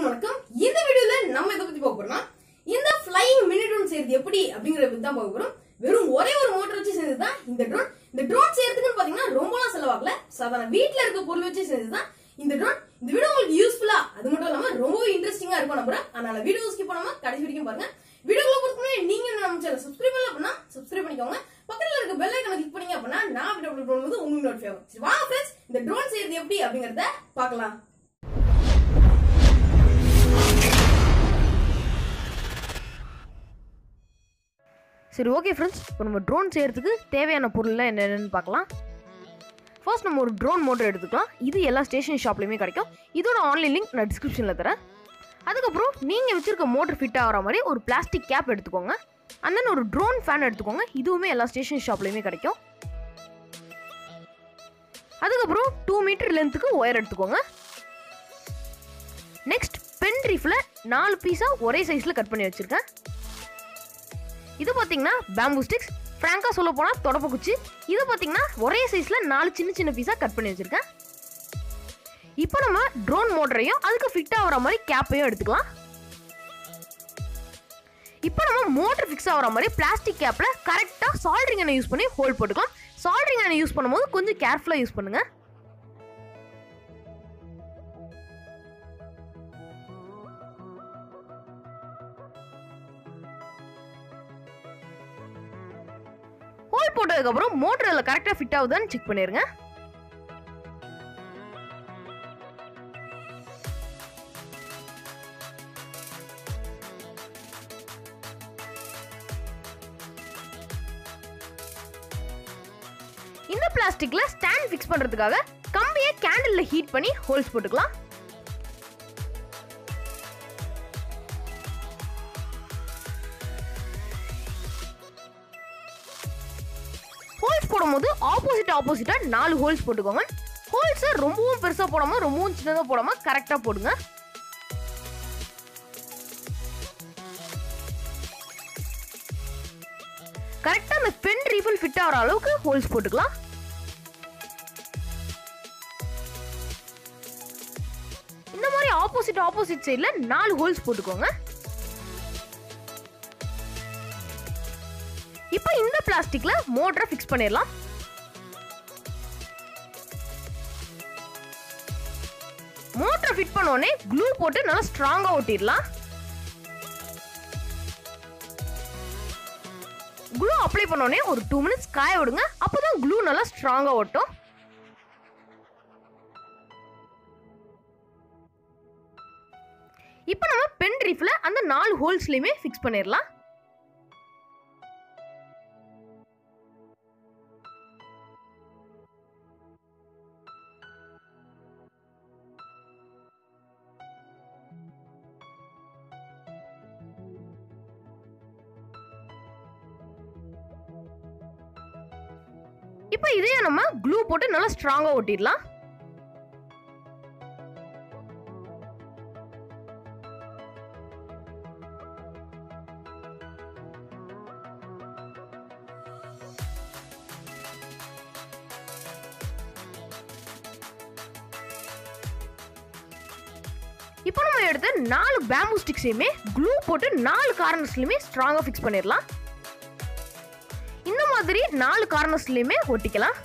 வணக்கம் இந்த வீடியோல நம்ம இதை பத்தி பார்க்க போறோம்னா இந்த ஃபிளைங் மினி ட்ரோன் செய்யறது எப்படி அப்படிங்கறத பத்தி தான் பார்க்க போறோம் வெறும் ஒரே ஒரு மோட்டர் வச்சு செஞ்சது தான் இந்த ட்ரோன் இந்த ட்ரோன் செய்யறதுக்குன்னு பாத்தீங்கன்னா ரொம்பலாம் செலவாகல சாதாரண வீட்ல இருக்க பொருள் வச்சு செஞ்சது தான் இந்த ட்ரோன் இந்த வீடியோ உங்களுக்கு யூஸ்ஃபுல்லா அது மட்டும் இல்லாம ரொம்பவே இன்ட்ரெஸ்டிங்கா இருக்கும் நம்புறேன் அதனால வீடியோ ஸ்கிப் பண்ணாம கடைசி வரைக்கும் பாருங்க வீடியோக்குள்ள பொறுத்த முன்னாடி நீங்க இன்னும் நம்ம சேனல் சப்ஸ்கிரைப் பண்ணல அப்படின்னா சப்ஸ்கிரைப் பண்ணிக்கோங்க பக்கத்துல இருக்க பெல் ஐக்கனை கிளிக் பண்ணீங்க அப்படின்னா நான் வீடியோ அப்லோட் பண்ணும்போது உங்களுக்கு நோட்டிஃபை ஆகும் சரி வாங்க ஃப்ரெண்ட்ஸ் இந்த ட்ரோன் செய்யறது எப்படி அப்படிங்கறத பார்க்கலாம் சரி ஓகே ஃப்ரெண்ட்ஸ் இப்போ நம்ம ட்ரோன் செய்கிறதுக்கு தேவையான பொருள்லாம் என்னென்னு பார்க்கலாம் ஃபர்ஸ்ட் நம்ம ஒரு ட்ரோன் மோட்டர் எடுத்துக்கலாம் இது எல்லா ஸ்டேஷன் ஷாப்லையுமே கிடைக்கும் இதோட ஆன்லைன் லிங்க் நான் டிஸ்கிரிப்ஷனில் தரேன் அதுக்கப்புறம் நீங்கள் வச்சுருக்க மோட்டர் ஃபிட் ஆகிற மாதிரி ஒரு பிளாஸ்டிக் கேப் எடுத்துக்கோங்க and then ஒரு ட்ரோன் ஃபேன் எடுத்துக்கோங்க இதுவுமே எல்லா ஸ்டேஷன் ஷாப்லையுமே கிடைக்கும் அதுக்கப்புறம் டூ மீட்டர் லென்த்துக்கு ஒயர் எடுத்துக்கோங்க நெக்ஸ்ட் பென் ரீஃபில் நாலு பீஸாக ஒரே சைஸில் கட் பண்ணி வச்சுருக்கேன் இது பார்த்தீங்கன்னா பேம்பூ ஸ்டிக்ஸ் ஃப்ராங்காக சொல்ல போனால் தொடப்ப குச்சி இது பார்த்தீங்கன்னா ஒரே சைஸில் நாலு சின்ன சின்ன பீஸாக கட் பண்ணி வச்சுருக்கேன் இப்போ நம்ம ட்ரோன் மோட்டரையும் அதுக்கு ஃபிட் ஆகிற மாதிரி கேப்பையும் எடுத்துக்கலாம் இப்போ நம்ம மோட்டர் ஃபிக்ஸ் ஆகிற மாதிரி பிளாஸ்டிக் கேப்பில் கரெக்டாக சால்ட்ரிங் எண்ணெய் யூஸ் பண்ணி ஹோல்ட் போட்டுக்கலாம் சால்ட்ரிங் எண்ணெய் யூஸ் பண்ணும்போது கொஞ்சம் கேர்ஃபுல்லாக யூஸ் பண்ணுங்க ஹோல் போட்டதுக்கப்புறம் மோட்டர் அதில் கரெக்டாக ஃபிட் ஆகுதான்னு செக் பண்ணிடுங்க இந்த பிளாஸ்டிக்ல ஸ்டாண்ட் ஃபிக்ஸ் பண்றதுக்காக கம்பியை கேண்டில்ல ஹீட் பண்ணி ஹோல்ஸ் போட்டுக்கலாம் ஹோல்ஸ் போடும்போது ஆப்போசிட் ஆப்போசிட்டா நாலு ஹோல்ஸ் போட்டுக்கோங்க ஹோல்ஸை ரொம்பவும் பெருசா போடாம ரொம்பவும் சின்னதா போடாம கரெக்டா போடுங்க கரெக்டா அந்த பென் ரீஃபில் ஃபிட் ஆகிற அளவுக்கு ஹோல்ஸ் போட்டுக்கலாம் இந்த மாதிரி ஆப்போசிட் ஆப்போசிட் சைடுல நாலு ஹோல்ஸ் போட்டுக்கோங்க இப்போ இந்த பிளாஸ்டிக்ல மோட்டரை ஃபிக்ஸ் பண்ணிடலாம் மோட்டரை ஃபிட் பண்ண உடனே க்ளூ போட்டு நல்லா ஸ்ட்ராங்கா ஒட்டிடலாம் க்ளூ அப்ளை பண்ணோடனே ஒரு டூ மினிட்ஸ் காய விடுங்க அப்போதான் க்ளூ நல்லா ஸ்ட்ராங்காக ஒட்டும் இப்போ நம்ம பென் ரீஃபில் அந்த நாலு ஹோல்ஸ்லையுமே ஃபிக்ஸ் பண்ணிடலாம் இப்போ இதையே நம்ம க்ளூ போட்டு நல்லா ஸ்ட்ராங்காக ஒட்டிடலாம் இப்போ நம்ம எடுத்து நாலு பேம்பூ ஸ்டிக்ஸையுமே க்ளூ போட்டு நாலு கார்னர்ஸ்லையுமே ஸ்ட்ராங்காக ஃபிக்ஸ் பண்ணிடலாம் இந்த மாதிரி நாலு கார்னர்ஸ்லயுமே ஒட்டிக்கலாம்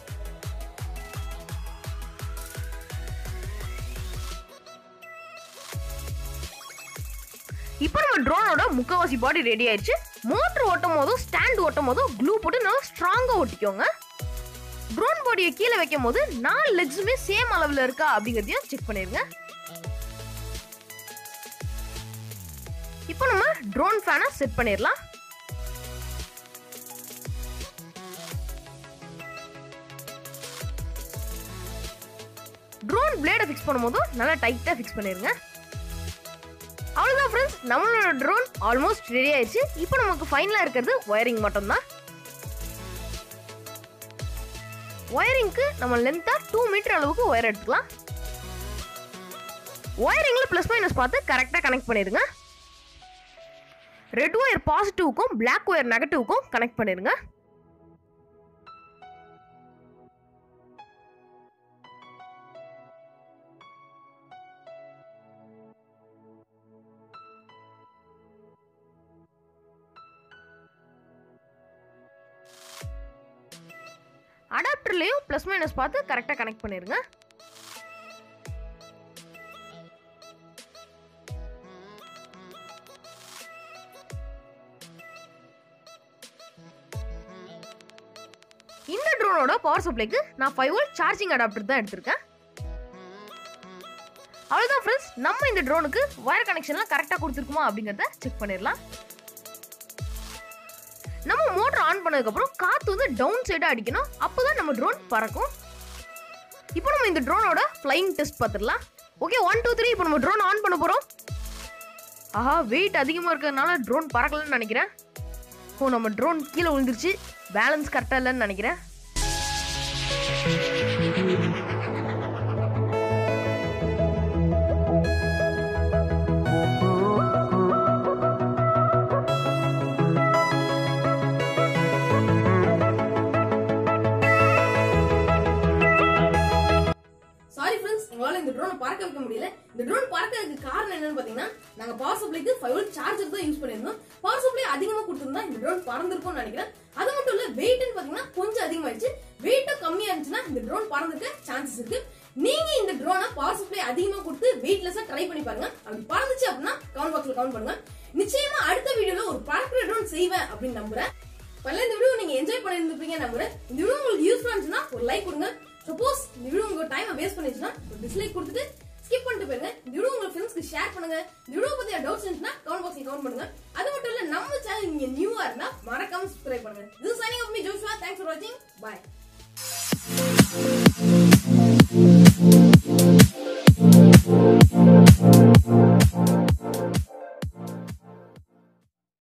இப்போ நம்ம ட்ரோனோட முக்கவாசி பாடி ரெடி ஆயிடுச்சு மோட்டர் ஓட்டும் போதும் ஸ்டாண்ட் ஓட்டும் போதும் க்ளூ போட்டு நல்லா ஸ்ட்ராங்கா ஒட்டிக்கோங்க ட்ரோன் பாடியை கீழே வைக்கும் போது நாலு லெக்ஸுமே சேம் அளவில் இருக்கா அப்படிங்கிறதையும் செக் பண்ணிருங்க இப்போ நம்ம ட்ரோன் ஃபேனை செட் பண்ணிடலாம் ட்ரோன் பிளேடை ஃபிக்ஸ் பண்ணும்போதும் நல்லா டைட்டாக ஃபிக்ஸ் பண்ணிருங்க அவ்வளோதான் ஃப்ரெண்ட்ஸ் நம்மளோட ட்ரோன் ஆல்மோஸ்ட் ரெடி ஆயிடுச்சு இப்போ நமக்கு ஃபைனலாக இருக்கிறது ஒயரிங் மட்டும்தான் ஒயரிங்க்கு நம்ம லென்த்தாக டூ மீட்டர் அளவுக்கு ஒயர் எடுத்துக்கலாம் ஒயரிங்கில் ப்ளஸ் மைனஸ் பார்த்து கரெக்டாக கனெக்ட் பண்ணிடுங்க ரெட் ஒயர் பாசிட்டிவ்க்கும் பிளாக் ஒயர் நெகட்டிவ்க்கும் கனெக்ட் பண்ணிடுங்க மோட்டர்லேயும் ப்ளஸ் மைனஸ் பார்த்து கரெக்டாக கனெக்ட் பண்ணிடுங்க இந்த ட்ரோனோட பவர் சப்ளைக்கு நான் ஃபைவ் வோல்ட் சார்ஜிங் அடாப்டர் தான் எடுத்திருக்கேன் அவ்வளோதான் ஃப்ரெண்ட்ஸ் நம்ம இந்த ட்ரோனுக்கு வயர் கனெக்ஷன்லாம் கரெக்டாக கொடுத்துருக்குமா அப்படிங்கிறத செக் பண்ணிடலாம் நம்ம மோட்டர் ஆன் பண்ணதுக்கப்புறம் காற்று வந்து டவுன் சைடாக அடிக்கணும் அப்போ தான் நம்ம ட்ரோன் பறக்கும் இப்போ நம்ம இந்த ட்ரோனோட ஃப்ளைங் டெஸ்ட் பார்த்துடலாம் ஓகே ஒன் டூ த்ரீ இப்போ நம்ம ட்ரோன் ஆன் பண்ண போகிறோம் ஆஹா வெயிட் அதிகமாக இருக்கிறதுனால ட்ரோன் பறக்கலன்னு நினைக்கிறேன் ஓ நம்ம ட்ரோன் கீழே விழுந்துருச்சு பேலன்ஸ் கரெக்டாக இல்லைன்னு நினைக்கிறேன் சாரி ஃப்ரெண்ட்ஸ் எங்களால இந்த ட்ரோனை பறக்க வைக்க முடியல இந்த ட்ரோன் பறக்கிறதுக்கு காரணம் என்னன்னு பாத்தீங்கன்னா நாங்க பவர் சப்ளைக்கு ஃபைவ் வோல்ட் சார்ஜர் தான் யூஸ் பண்ணிருந்தோம் பவர் சப்ளை அதிகமா கொடுத்திருந்தா இந்த ட்ரோன் பறந்திருக்கும்னு நினைக்கிறேன் அது மட்டும் இல்ல வெயிட்னு பாத்தீங்கன்னா கொஞ்சம் அதிகமாயிடுச்சு வெயிட்டும் கம்மியா இருந்துச்சுன்னா இந்த ட்ரோன் பறந்துக்க சான்சஸ் இருக்கு நீங்க இந்த ட்ரோனை பவர் சப்ளை அதிகமா கொடுத்து வெயிட்லெஸ்ஸா ட்ரை பண்ணி பாருங்க அப்படி பறந்துச்சு அப்படின்னா கமெண்ட் பாக்ஸ்ல கமெண்ட் பண்ணுங்க நிச்சயமா அடுத்த வீடியோல ஒரு பறக்கிற ட்ரோன் செய்வேன் அப்படின்னு நம்புறேன் பல இந்த வீடியோ நீங்க என்ஜாய் பண்ணிருந்துப்பீங்க நம்புறேன் இந்த வீடியோ உங்களுக்கு யூஸ்ஃபுல்லா இருந்துச்சுன்னா ஒரு லைக் கொடுங்க சப்போஸ் இந்த வீடியோ உங்க டைம் வேஸ்ட் பண்ணிச்சுன்னா ஒரு டிஸ்லைக் கொடுத்துட்டு ஸ்கிப் பண்ணிட்டு போயிருங்க இந்த வீடியோ உங்க ஃப்ரெண்ட்ஸ்க்கு ஷேர் பண்ணுங்க இந்த வீடியோ பத்தி டவுட்ஸ் இருந்துச்சுன்னா கமெண்ட் பாக்ஸ்ல கமெண்ட் பண்ணுங்க அது மட்டும் இல்ல நம்ம சேனல் நீங்க நியூவா இருந்தா மறக்காம சப்ஸ்கிரைப் பண்ணுங்க இது signing off me Joshua thanks for வாட்சிங் பை